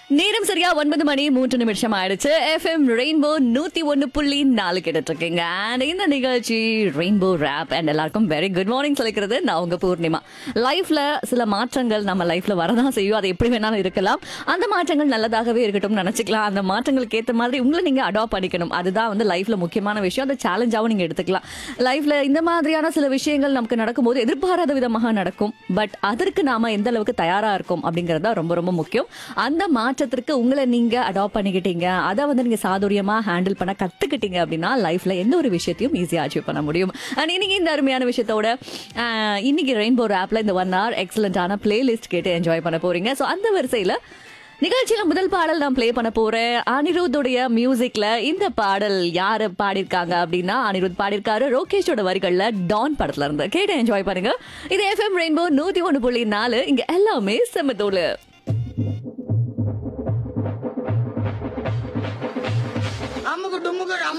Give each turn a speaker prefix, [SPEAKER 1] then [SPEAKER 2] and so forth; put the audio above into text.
[SPEAKER 1] நேரம் சரியா ஒன்பது மணி மூன்று நிமிஷம் ஆயிடுச்சு எஃப்எம் ரெயின்போ நூத்தி ஒன்னு புள்ளி நாலு கேட்டுட்டு இருக்கீங்க And இந்த நிகழ்ச்சி ரெயின்போ ரேப் அண்ட் எல்லாருக்கும் வெரி குட் மார்னிங் சொல்லிக்கிறது நான் உங்க பூர்ணிமா லைஃப்ல சில மாற்றங்கள் நம்ம லைஃப்ல வரதான் செய்யும் அது எப்படி வேணாலும் இருக்கலாம் அந்த மாற்றங்கள் நல்லதாகவே இருக்கட்டும் நினைச்சுக்கலாம் அந்த மாற்றங்களுக்கு ஏத்த மாதிரி உங்களை நீங்க அடாப்ட் பண்ணிக்கணும் அதுதான் வந்து லைஃப்ல முக்கியமான விஷயம் அந்த சேலஞ்சாவும் நீங்க எடுத்துக்கலாம் லைஃப்ல இந்த மாதிரியான சில விஷயங்கள் நமக்கு நடக்கும்போது எதிர்பாராத விதமாக நடக்கும் பட் அதற்கு நாம எந்த அளவுக்கு தயாரா இருக்கோம் அப்படிங்கறது தான் ரொம்ப ரொம்ப முக்கியம் அந்த மாற்றத்திற்கு உங்களை நீங்க அடாப்ட் பண்ணிக்கிட்டீங்க அதை வந்து நீங்க சாதுரியமா ஹேண்டில் பண்ண கத்துக்கிட்டீங்க அப்படின்னா லைஃப்ல எந்த ஒரு விஷயத்தையும் ஈஸியா அச்சீவ் பண்ண முடியும் அண்ட் இன்னைக்கு இந்த அருமையான விஷயத்தோட ஆஹ், இன்னைக்கு ரெயின்போ ஆப்ல இந்த ஒன் ஹவர் எக்ஸலண்டான பிளேலிஸ்ட் கேட்டு என்ஜாய் பண்ண போறீங்க ஸோ அந்த வரிசையில நிகழ்ச்சியில முதல் பாடல் நான் ப்ளே பண்ண போறேன் அனிருத்துடைய மியூசிக்ல இந்த பாடல் யாரு பாடியிருக்காங்க அப்படின்னா அனிருத் பாடியிருக்காரு ரோகேஷோட வரிகள்ல டான் படத்துல இருந்து கேட்டு என்ஜாய் பண்ணுங்க இது எஃப்எம் ரெயின்போ நூத்தி ஒன்று புள்ளி நாலு இங்க எல்லாமே செம்மத்தோடு
[SPEAKER 2] அமுக்கு டுமுக்கு